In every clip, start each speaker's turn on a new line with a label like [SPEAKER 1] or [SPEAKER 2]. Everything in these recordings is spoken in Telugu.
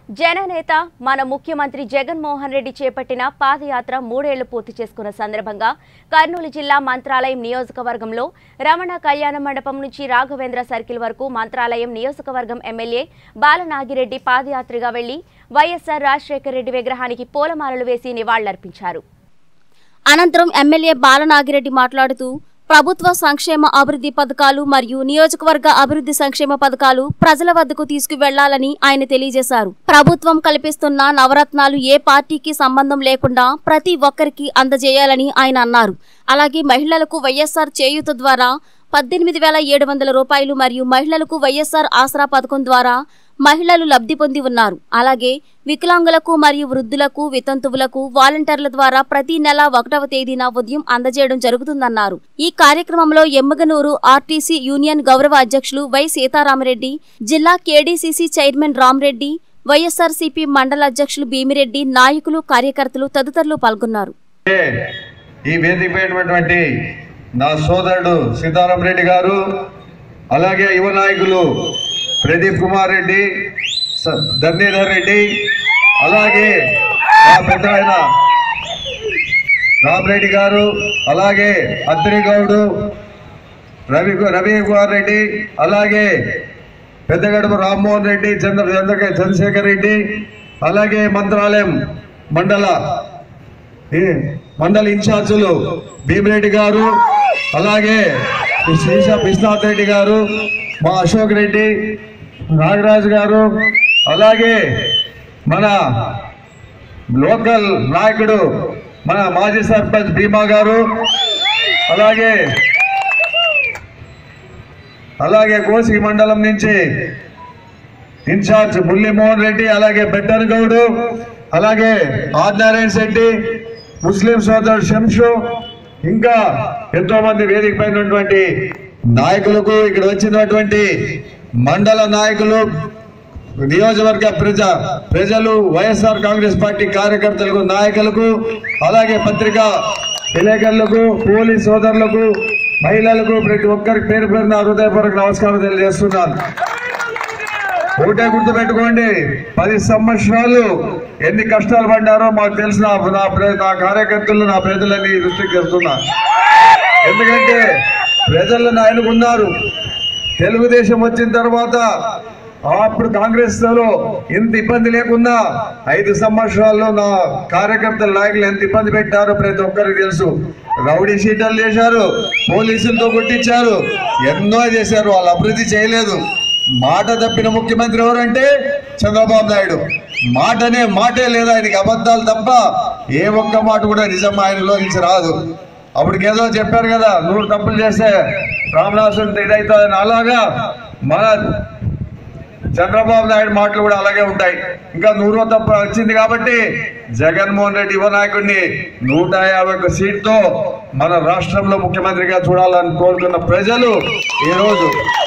[SPEAKER 1] జననేత మన ముఖ్యమంత్రి జగన్మోహన్ రెడ్డి చేపట్టిన పాదయాత్ర మూడేళ్లు పూర్తి చేసుకున్న సందర్భంగా కర్నూలు జిల్లా మంత్రాలయం నియోజకవర్గంలో రమణ కళ్యాణ మండపం నుంచి రాఘవేంద్ర సర్కిల్ వరకు మంత్రాలయం నియోజకవర్గం ఎమ్మెల్యే బాలనాగిరెడ్డి పాదయాత్రగా వెళ్లి వైఎస్సార్ రాజశేఖర రెడ్డి విగ్రహానికి పూలమాలలు వేసి నివాళులర్పించారు
[SPEAKER 2] అనంతరం ఎమ్మెల్యే బాలనాగిరెడ్డి మాట్లాడుతూ ప్రభుత్వ సంక్షేమ అభివృద్ధి పథకాలు మరియు నియోజకవర్గ అభివృద్ధి సంక్షేమ పథకాలు ప్రజల వద్దకు తీసుకువెళ్లాలని ఆయన తెలియజేశారు ప్రభుత్వం కల్పిస్తున్న నవరత్నాలు ఏ పార్టీకి సంబంధం లేకుండా ప్రతి ఒక్కరికి అందజేయాలని ఆయన అన్నారు అలాగే మహిళలకు వైఎస్ఆర్ చేయూత ద్వారా పద్దెనిమిది వేల ఏడు వందల రూపాయలు మరియు మహిళలకు వైఎస్ఆర్ ఆసరా పథకం ద్వారా మహిళలు లబ్ధి పొంది ఉన్నారు అలాగే వికలాంగులకు మరియు వృద్ధులకు వితంతువులకు వాలంటీర్ల ద్వారా ప్రతి నెల ఒకటవ తేదీన ఉదయం అందజేయడం జరుగుతుందన్నారు ఈ కార్యక్రమంలో ఎమ్మగనూరు ఆర్టీసీ యూనియన్ గౌరవ అధ్యక్షులు వై సీతారామరెడ్డి జిల్లా కేడీసీసీ చైర్మన్ రామరెడ్డి వైఎస్ఆర్సీపీ మండల అధ్యక్షులు భీమిరెడ్డి నాయకులు కార్యకర్తలు తదితరులు పాల్గొన్నారు
[SPEAKER 3] ఈ వేదిక పైనటువంటి నా సోదరుడు సీతారాం రెడ్డి గారు అలాగే యువ నాయకులు ప్రదీప్ కుమార్ రెడ్డి స- ధర్నీధర్ రెడ్డి అలాగే మా పెద్ద ఆయన రామరెడ్డి గారు అలాగే అత్రి గౌడు రవి రవి కుమార్ రెడ్డి అలాగే పెద్దగడప రామ్మోహన్ రెడ్డి చంద్ర చంద్ర చంద్రశేఖర్ రెడ్డి అలాగే మంత్రాలయం మండల ఈ మండల ఇన్ఛార్జులు భీమిరెడ్డి గారు అలాగే శ్రీశా విశ్వనాథ్ రెడ్డి గారు మా అశోక్ రెడ్డి నాగరాజు గారు అలాగే మన లోకల్ నాయకుడు మన మాజీ సర్పంచ్ భీమా గారు అలాగే అలాగే కోసిగి మండలం నుంచి ఇన్ఛార్జ్ మురళీమోహన్ రెడ్డి అలాగే బెట్టన్ గౌడు అలాగే ఆదినారాయణ శెట్టి ముస్లిం సోదరుడు శంషు ఇంకా ఎంతో మంది వేదిక పైన ఉన్నటువంటి నాయకులకు ఇక్కడ వచ్చినటువంటి మండల నాయకులు నియోజకవర్గ ప్రజ ప్రజలు వైఎస్ఆర్ కాంగ్రెస్ పార్టీ కార్యకర్తలకు నాయకులకు అలాగే పత్రికా విలేకరులకు పోలీస్ సోదరులకు మహిళలకు ప్రతి ఒక్కరికి పేరు పేరున హృదయపూర్వక నమస్కారం తెలియజేస్తున్నాను ఒకటే గుర్తు పెట్టుకోండి పది సంవత్సరాలు ఎన్ని కష్టాలు పడ్డారో మాకు తెలిసిన నా ప్ర- నా కార్యకర్తలు నా ప్రజలని దృష్టికి తెస్తున్నా ఎందుకంటే ప్రజలు ఆయనకున్నారు తెలుగుదేశం వచ్చిన తర్వాత అప్పుడు కాంగ్రెస్ లో ఎంత ఇబ్బంది లేకున్నా ఐదు సంవత్సరాల్లో నా కార్యకర్తల నాయకులు ఎంత ఇబ్బంది పెట్టారో ప్రతి ఒక్కరికి తెలుసు రౌడీ షీటర్లు చేశారు పోలీసులతో కొట్టించారు ఎన్నో చేశారు వాళ్ళు అభివృద్ధి చేయలేదు మాట తప్పిన ముఖ్యమంత్రి ఎవరంటే చంద్రబాబు నాయుడు మాటనే మాటే లేదు ఆయనకి అబద్ధాలు తప్ప ఏ ఒక్క మాట కూడా నిజం ఆయనలో నుంచి రాదు అప్పటికేదో చెప్పారు కదా నూరు తప్పులు చేస్తే రామదాసుని ఇదవుతుందని అలాగా మన చంద్రబాబు నాయుడు మాటలు కూడా అలాగే ఉంటాయి ఇంకా నూరో తప్ప వచ్చింది కాబట్టి జగన్మోహన్ రెడ్డి యువ నాయకుడిని నూట యాభై ఒక్క సీట్తో మన రాష్ట్రంలో ముఖ్యమంత్రిగా చూడాలని కోరుకున్న ప్రజలు ఈ రోజు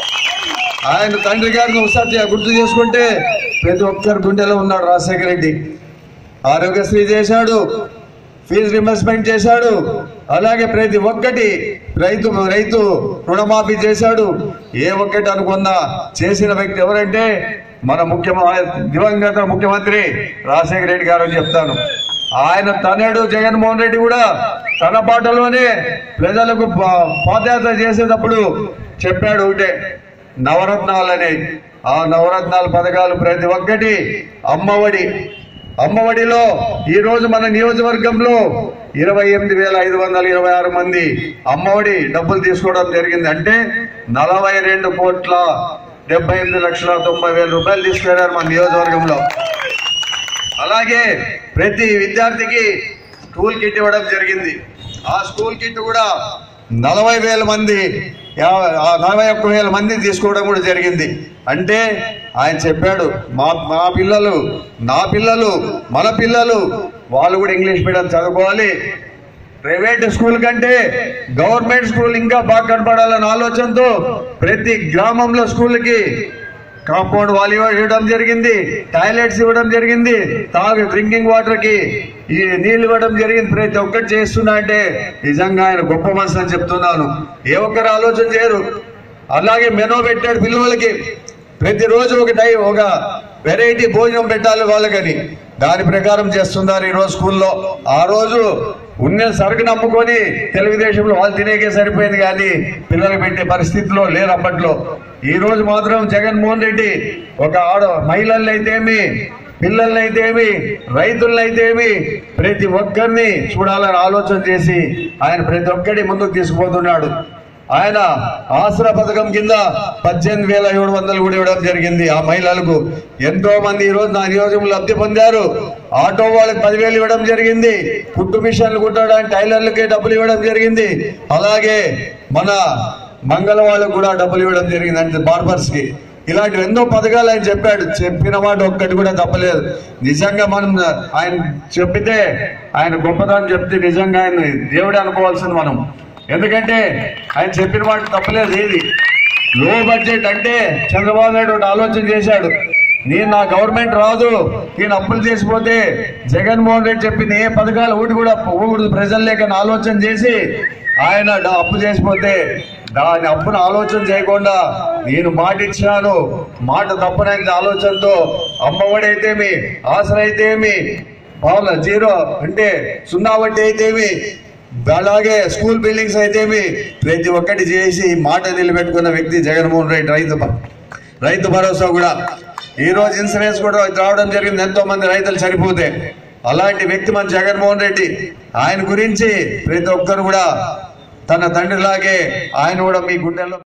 [SPEAKER 3] ఆయన తండ్రి గారిని ఒకసారి గుర్తు చేసుకుంటే ప్రతి ఒక్కరి గుండెలో ఉన్నాడు రాజశేఖర రెడ్డి ఆరోగ్యశ్రీ చేశాడు ఫీజు రింబర్స్మెంట్ చేశాడు అలాగే ప్రతి ఒక్కటి రైతు రైతు రుణమాఫీ చేశాడు ఏ ఒక్కటి అనుకున్నా చేసిన వ్యక్తి ఎవరంటే మన ముఖ్య దివంగత ముఖ్యమంత్రి రాజశేఖర రెడ్డి గారు అని చెప్తాను ఆయన తనయుడు జగన్మోహన్ రెడ్డి కూడా తన పాటలోనే ప్రజలకు పా- పాదయాత్ర చేసేటప్పుడు చెప్పాడు ఒకటే నవరత్నాలని ఆ నవరత్నాల పథకాలు ప్రతి ఒక్కటి అమ్మఒడి అమ్మఒడిలో ఈ రోజు మన నియోజకవర్గంలో ఇరవై ఎనిమిది వేల ఐదు వందల ఇరవై ఆరు మంది అమ్మఒడి డబ్బులు తీసుకోవడం జరిగింది అంటే నలభై రెండు కోట్ల డెబ్బై ఎనిమిది లక్షల తొంభై వేల రూపాయలు తీసుకెళ్లారు మన నియోజకవర్గంలో అలాగే ప్రతి విద్యార్థికి స్కూల్ కిట్ ఇవ్వడం జరిగింది ఆ స్కూల్ కిట్ కూడా నలభై వేల మంది యా- ఆ నలభై ఒక్క వేల మంది తీసుకోవడం కూడా జరిగింది అంటే ఆయన చెప్పాడు మా మా పిల్లలు నా పిల్లలు మన పిల్లలు వాళ్ళు కూడా ఇంగ్లీష్ మీడియం చదువుకోవాలి ప్రైవేట్ స్కూల్ కంటే గవర్నమెంట్ స్కూల్ ఇంకా బాగా కనపడాలన్న ఆలోచనతో ప్రతి గ్రామంలో స్కూల్కి కాంపౌండ్ వాల్ ఇవ్వ- ఇవ్వడం జరిగింది టాయిలెట్స్ ఇవ్వడం జరిగింది తాగు డ్రింకింగ్ వాటర్ కి ఈ నీళ్లు ఇవ్వడం జరిగింది ప్రతి ఒక్కటి చేస్తున్నా అంటే నిజంగా ఆయన గొప్ప మనసు అని చెప్తున్నాను ఏ ఒక్కరు ఆలోచన చేయరు అలాగే మెనో పెట్టాడు పిల్లలకి ప్రతిరోజు ఒక డై ఒక వెరైటీ భోజనం పెట్టాలి వాళ్ళకని దాని ప్రకారం చేస్తున్నారు ఈ రోజు స్కూల్లో ఆ రోజు ఉన్న సరుకు నమ్ముకొని తెలుగుదేశంలో వాళ్ళు తినేకే సరిపోయింది కానీ పిల్లలు పెట్టే పరిస్థితిలో లేరు అప్పట్లో ఈ రోజు మాత్రం జగన్మోహన్ రెడ్డి ఒక ఆడ మహిళలైతేమి పిల్లలైతేమి రైతులైతేమి ప్రతి ఒక్కరిని చూడాలని ఆలోచన చేసి ఆయన ప్రతి ఒక్కరి ముందుకు తీసుకుపోతున్నాడు ఆయన ఆసరా పథకం కింద పద్దెనిమిది వేల ఏడు వందలు కూడా ఇవ్వడం జరిగింది ఆ మహిళలకు ఎంతో మంది ఈ రోజు నా నియోజకం లబ్ధి పొందారు ఆటో వాళ్ళకి పదివేలు ఇవ్వడం జరిగింది కుట్టు మిషన్లు కుట్టడానికి టైలర్లకి డబ్బులు ఇవ్వడం జరిగింది అలాగే మన మంగళ వాళ్ళకు కూడా డబ్బులు ఇవ్వడం జరిగింది అంటే బార్బర్స్ కి ఇలాంటి ఎన్నో పథకాలు ఆయన చెప్పాడు చెప్పిన మాట ఒక్కటి కూడా తప్పలేదు నిజంగా మనం ఆయన చెప్పితే ఆయన గొప్పతనం చెప్తే నిజంగా ఆయన దేవుడే అనుకోవాల్సింది మనం ఎందుకంటే ఆయన చెప్పిన మాట తప్పలేదు ఏది లో బడ్జెట్ అంటే చంద్రబాబు నాయుడు ఒకటి ఆలోచన చేశాడు నేను నా గవర్నమెంట్ రాదు నేను అప్పులు చేసిపోతే జగన్మోహన్ రెడ్డి చెప్పిన ఏ పథకాలు ఒకటి కూడా పోకూడదు ప్రజలు లేకని ఆలోచన చేసి ఆయన డ- అప్పు చేసిపోతే దాని అప్పును ఆలోచన చేయకుండా నేను మాట ఇచ్చినాను మాట తప్పనైన ఆలోచనతో అమ్మఒడి అయితేమి ఆసరా అయితేమి పావుల జీరో అంటే సున్నా వడ్డీ అయితేమి అలాగే స్కూల్ బిల్డింగ్స్ అయితేమి ప్రతి ఒక్కటి చేసి మాట నిలబెట్టుకున్న వ్యక్తి జగన్మోహన్ రెడ్డి రైతు భ- రైతు భరోసా కూడా ఈ రోజు ఇన్సూరెన్స్ కూడా రావడం జరిగింది ఎంతో మంది రైతులు చనిపోతే అలాంటి వ్యక్తి మన జగన్మోహన్ రెడ్డి ఆయన గురించి ప్రతి ఒక్కరు కూడా తన తండ్రిలాగే ఆయన కూడా మీ గుండెల్లో